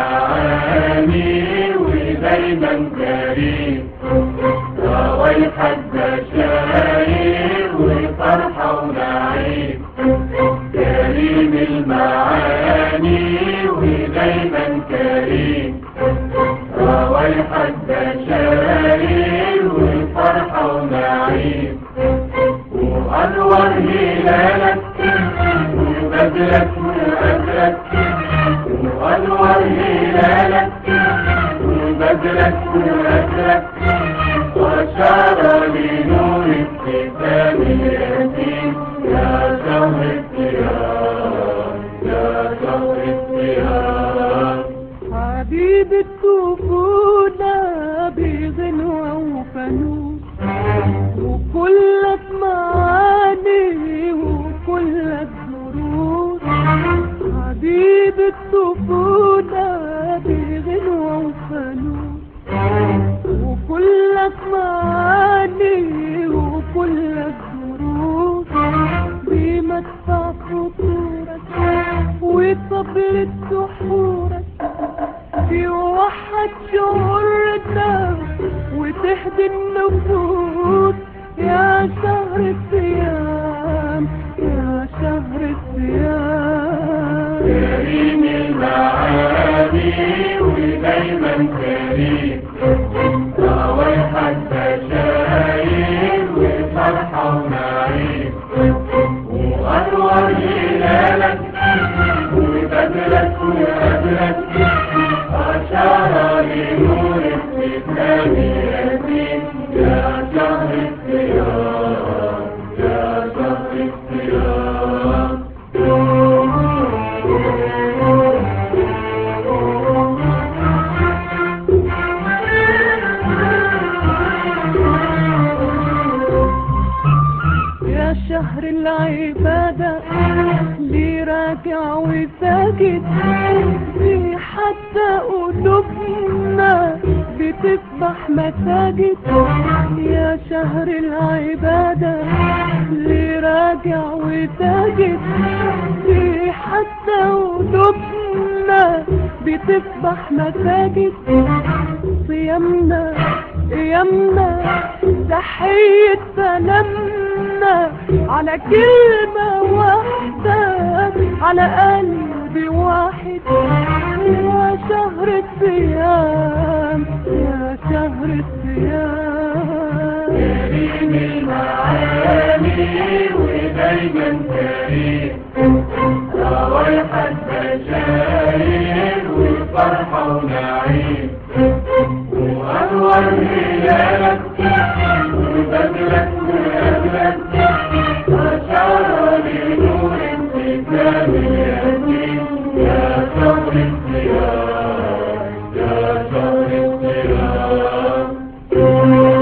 المعاني ودايما كريم روايحك بشاير وفرحة ونعيم كريم المعاني ودايما كريم روايحك بشاير وفرحة ونعيم وأنور هلالك وبدرك وأبرك وأنور هلالك وبدرك وأبرك وأشار لنور الكتاب اليتيم يا شهر الصيام يا شهر الصيام حبيب الطفولة بغنوة وفانوس وكلك معاني وكلك دروس حبيب الطفولة بغنوة وفانوس وكلك معاني وكلك دروس بمدفع خطورك وطبلة سحورك بيوحد شعورنا وتهدي النفوس يا شهر الصيام يا شهر الصيام كريم المعاني ودايما كريم روايحك بشاير وفرحة ونعيم وأنور هلالك وبدرك وأبرك أشار لنور الكتاب اليتيم يا شهر الصيام يا شهر الصيام يا شهر العبادة لي راجع وساجد في حتى قلوبنا بتسبح مساجد يا شهر العبادة لي راجع وساجد في حتى قلوبنا بتسبح مساجد صيامنا قيامنا تحية سلامنا على كلمة واحدة على قلب واحد يا شهر الصيام يا شهر الصيام كريم المعاني ودايما كريم روايحك بشاير وفرحة ونعيم وأنور هلالك وبدرك وأبرك أشار لنور الكتاب اليتيم يا شهر الصيام يا شهر الصيام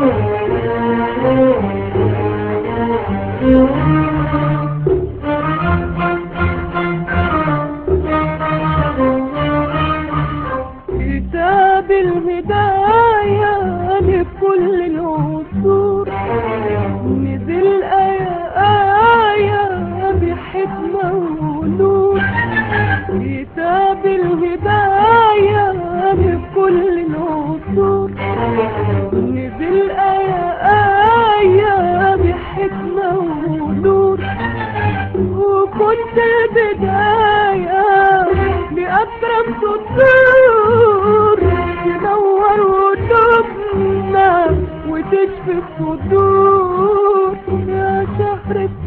كتاب الهداية لكل العصور نزل آية آية بحكمة ونور كتاب الهداية لكل العصور نزل آية آية بحكمة ونور وكنت البداية لأكرم سطور تنور وتبنى وتشفي الصدور يا شهر